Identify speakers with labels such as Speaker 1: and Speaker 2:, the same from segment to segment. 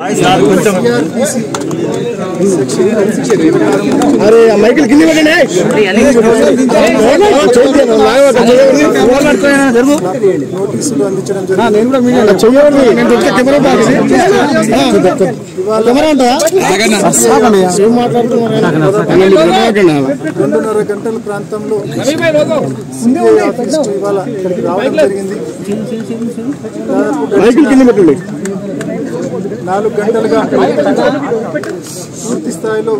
Speaker 1: అరే ఆ మైకిల్ కింద పెట్టండి
Speaker 2: నోటీసులు అందించడం జరిగింది
Speaker 1: నేను కూడా మీడియా చెయ్యండి నేను చెప్తే కెమెరా బాగా కెమెరా ఉంటుందా ఏం మాట్లాడుతున్నారు
Speaker 2: రెండున్నర గంటల ప్రాంతంలో సిఐ ఆఫీస్ కు ఇవాళ ఇక్కడికి రావడం జరిగింది దాదాపు
Speaker 1: మైకిల్ కింద పెట్టండి
Speaker 2: నాలుగు గంటలుగా పూర్తి స్థాయిలో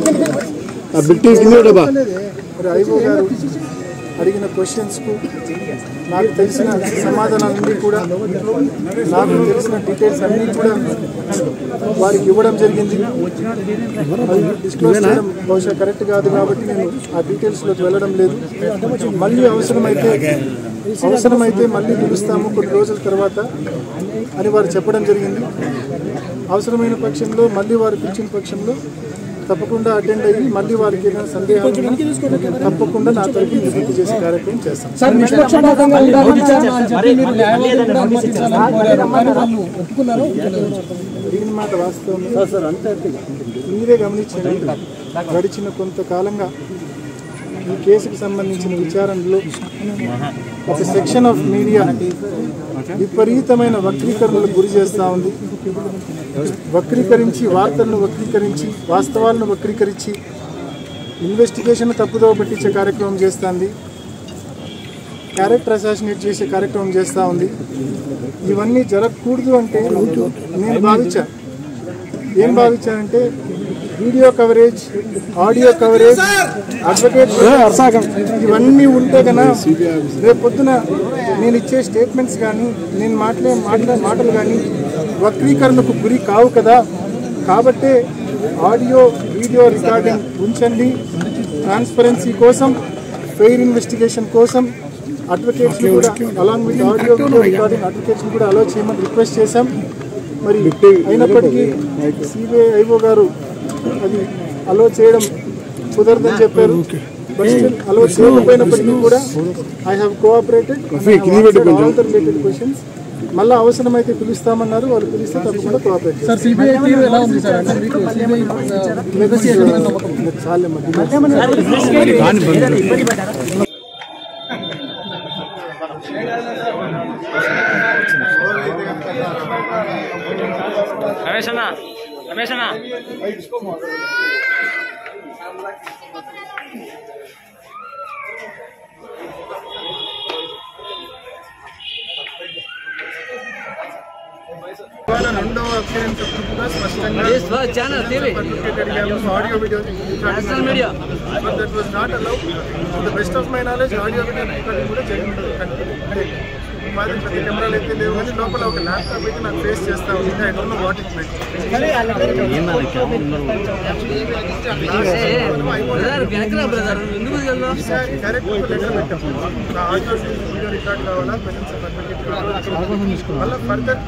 Speaker 1: ఆ బిట్టి కింద పెట్టబా
Speaker 2: మరి ఐఓ గారు అడిగిన క్వశ్చన్స్ కు నాకు తెలిసిన సమాధానాలన్నీ కూడా నాకు తెలిసిన డీటెయిల్స్ అన్నీ కూడా వారికి ఇవ్వడం జరిగింది అది డిస్క్లోజ్ చేయడం బహుశా కరెక్ట్ కాదు కాబట్టి నేను ఆ డీటెయిల్స్లోకి వెళ్ళడం లేదు మళ్ళీ అవసరమైతే అవసరమైతే మళ్ళీ పిలుస్తాము కొన్ని రోజుల తర్వాత అని వారు చెప్పడం జరిగింది అవసరమైన పక్షంలో మళ్ళీ వారు పిలిచిన పక్షంలో తప్పకుండా అటెండ్ అయ్యి మళ్ళీ వారికి ఏదైనా సందేహాలు ఉన్నా తప్పకుండా నా తరఫు నివృత్తి చేసే కార్యక్రమం చేస్తాం
Speaker 3: సార్ నిష్పక్షపాతంగా ఉండాలని చెప్పి మీరు న్యాయవాదులు కూడా అనుమతించాలని కోరారు. కానీ వాళ్ళు ఒప్పుకున్నారు
Speaker 2: అడిగిన మాట వాస్తవం సార్ సార్ అంతే మీరే గమనించండి గడిచిన కొంతకాలంగా ఈ కేసుకు సంబంధించిన విచారణలో ఒక సెక్షన్ ఆఫ్ మీడియా విపరీతమైన వక్రీకరణలకు గురి చేస్తూ ఉంది వక్రీకరించి వార్తలను వక్రీకరించి వాస్తవాలను వక్రీకరించి ఇన్వెస్టిగేషన్ తప్పుదోవ పట్టించే కార్యక్రమం చేస్తుంది క్యారెక్టర్ అసాసినేట్ చేసే కార్యక్రమం చేస్తూ ఉంది ఇవన్నీ జరగకూడదు అంటే నేను భావించా ఏం భావించానంటే video coverage audio coverage advocate ఇవన్నీ ఉంటే కన్నా రేపు పొద్దున నేను ఇచ్చే స్టేట్మెంట్స్ కానీ నేను మాట్లాడే మాట్లా మాటలు కానీ వక్రీకరణకు గురి కావు కదా కాబట్టే ఆడియో వీడియో రికార్డింగ్ ఉంచండి ట్రాన్స్పరెన్సీ కోసం ఫెయిర్ ఇన్వెస్టిగేషన్ కోసం అడ్వకేట్స్ కూడా along with audio video recording advocates కూడా అలో చేయమని రిక్వెస్ట్ చేశాం మరి అయినప్పటికీ సిబిఐ ఐఓ గారు అది అలో చేయడం కుదరదని చెప్పారు బట్ స్టిల్ అలో చేయకపోయినప్పటికీ కూడా I have cooperated related questions మళ్ళీ అవసరమైతే పిలుస్తామన్నారు వాళ్ళు పిలిస్తే తప్పకుండా కోఆపరేట్
Speaker 3: సార్ సిబిఐ తీరు ఎలా ఉంది సార్ అంటే మీకు సిబిఐ లెగసీ ఎక్కడ మీద నమ్మకం ఉంది?
Speaker 2: చాలే
Speaker 4: రమేష్ అన్న రమేష్ అన్న
Speaker 2: ఇవాళ రెండవ అక్షరం కూడా స్పష్టంగా audio video national media but that was not allowed the best of my knowledge audio video recording కూడా జరిగింది అంటే మాది ప్రతి కెమెరాలు అయితే లేవు కానీ లోపల ఒక ల్యాప్టాప్ అయితే నాకు ఫేస్ చేస్తా ఉంది I don't know what it meant ఈసారి డైరెక్ట్ ఒక లెటర్ పెట్టాం నా ఆడియో వీడియో రికార్డ్ కావాలా క్వశ్చన్స్ సర్టిఫికేట్ మళ్ళీ ఫర్దర్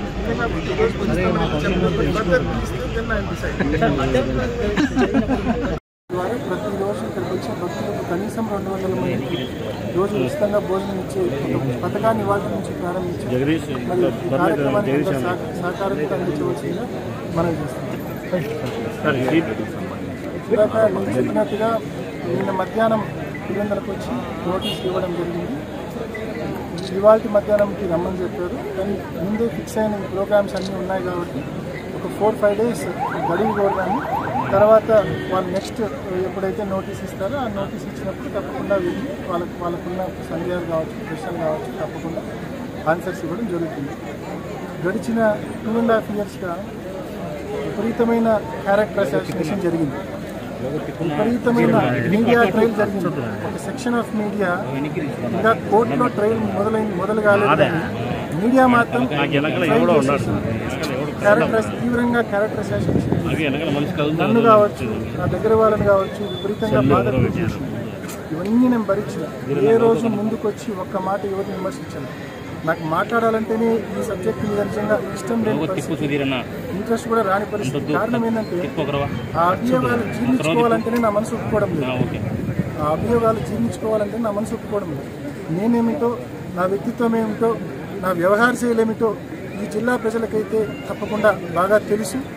Speaker 2: ఫర్దర్ ఇస్తే దెన్ ఐ డిసైడ్ ద్వారా ప్రతిరోజు ఇక్కడికి వచ్చే భక్తులకు కనీసం రెండు వందల మందికి రోజు ఉచితంగా భోజనం ఇచ్చే ఒక పథకాన్ని ఇవాళ నుంచి ప్రారంభించి మరి ఈ కార్యక్రమానికి ఇంకా సహ- సహకారం కూడా అందించవలసిందిగా మనం చేస్తున్నాం ఇందాక నేను చెప్పినట్టుగా నిన్న మధ్యాహ్నం పులివెందులకు వచ్చి నోటీస్ ఇవ్వడం జరిగింది ఇవాళ మధ్యాహ్నంకి రమ్మని చెప్పారు కానీ ముందే ఫిక్స్ అయిన ప్రోగ్రామ్స్ అన్నీ ఉన్నాయి కాబట్టి ఒక ఫోర్ ఫైవ్ డేస్ గడువు కోరడాన్ని తర్వాత వాళ్ళు నెక్స్ట్ ఎప్పుడైతే నోటీస్ ఇస్తారో ఆ నోటీస్ ఇచ్చినప్పుడు తప్పకుండా వెళ్ళి వాళ్ళకి వాళ్ళకున్న సందేహాలు కావచ్చు ప్రశ్నలు కావచ్చు తప్పకుండా ఆన్సర్స్ ఇవ్వడం జరుగుతుంది గడిచిన టూ అండ్ హాఫ్ ఇయర్స్గా విపరీతమైన క్యారెక్టర్ అసాసినేషన్ జరిగింది విపరీతమైన మీడియా ట్రయల్ జరిగింది ఒక సెక్షన్ ఆఫ్ మీడియా ఇంకా కోర్టులో ట్రయల్ మొదలైంది మొదలు కాలేదు కానీ మీడియా మాత్రం క్యారెక్టర్ తీవ్రంగా క్యారెక్టర్ అసాసినేషన్ నన్ను కావచ్చు నా దగ్గర వాళ్ళని కావచ్చు విపరీతంగా బాధ చేసింది ఇవన్నీ నేను భరించిన ఏ రోజు ముందుకొచ్చి ఒక్క మాట యువతని విమర్శించాను నాకు మాట్లాడాలంటేనే ఈ సబ్జెక్ట్ మీద నిజంగా ఇష్టం లేని పరిస్థితి ఇంట్రెస్ట్ కూడా రాని పరిస్థితి కారణం ఏంటంటే ఆ అభియోగాలు జీర్ణించుకోవాలంటేనే నా మనసు ఒప్పుకోవడం లేదు ఆ అభియోగాలు జీర్ణించుకోవాలంటే నా మనసు ఒప్పుకోవడం లేదు నేనేమిటో నా వ్యక్తిత్వం ఏమిటో నా వ్యవహార శైలి ఏమిటో ఈ జిల్లా ప్రజలకైతే తప్పకుండా బాగా తెలుసు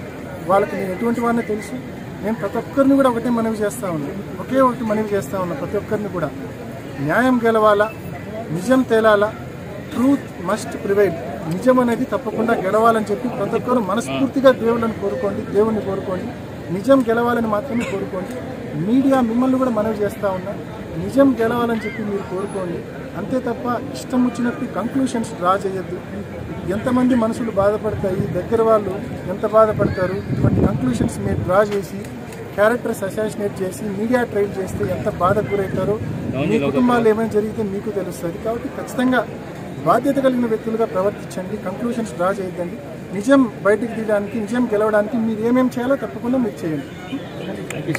Speaker 2: వాళ్ళకి నేను ఎటువంటి వాడిని తెలుసు నేను ప్రతి ఒక్కరిని కూడా ఒకటే మనవి చేస్తా ఉన్నాను ఒకే ఒకటి మనవి చేస్తా ఉన్నా ప్రతి ఒక్కరిని కూడా న్యాయం గెలవాలా నిజం తేలాలా ట్రూత్ మస్ట్ ప్రివైల్ నిజం అనేది తప్పకుండా గెలవాలని చెప్పి ప్రతి ఒక్కరు మనస్ఫూర్తిగా దేవుళ్ళని కోరుకోండి దేవుణ్ణి కోరుకోండి నిజం గెలవాలని మాత్రమే కోరుకోండి మీడియా మిమ్మల్ని కూడా మనవి చేస్తా ఉన్నా నిజం గెలవాలని చెప్పి మీరు కోరుకోండి అంతే తప్ప ఇష్టం వచ్చినట్టు కంక్లూషన్స్ డ్రా చేయొద్దు ఎంతమంది మనసులు బాధపడతాయి దగ్గర వాళ్ళు ఎంత బాధపడతారు ఇటువంటి కంక్లూషన్స్ మీరు డ్రా చేసి క్యారెక్టర్స్ అసాసినేట్ చేసి మీడియా ట్రైల్ చేస్తే ఎంత బాధ గురవుతారో మీ కుటుంబాలు ఏమైనా జరిగితే మీకు తెలుస్తుంది కాబట్టి ఖచ్చితంగా బాధ్యత కలిగిన వ్యక్తులుగా ప్రవర్తించండి కంక్లూషన్స్ డ్రా చేయొద్దండి నిజం బయటికి తీయడానికి నిజం గెలవడానికి మీరు ఏమేమి చేయాలో తప్పకుండా మీరు చేయండి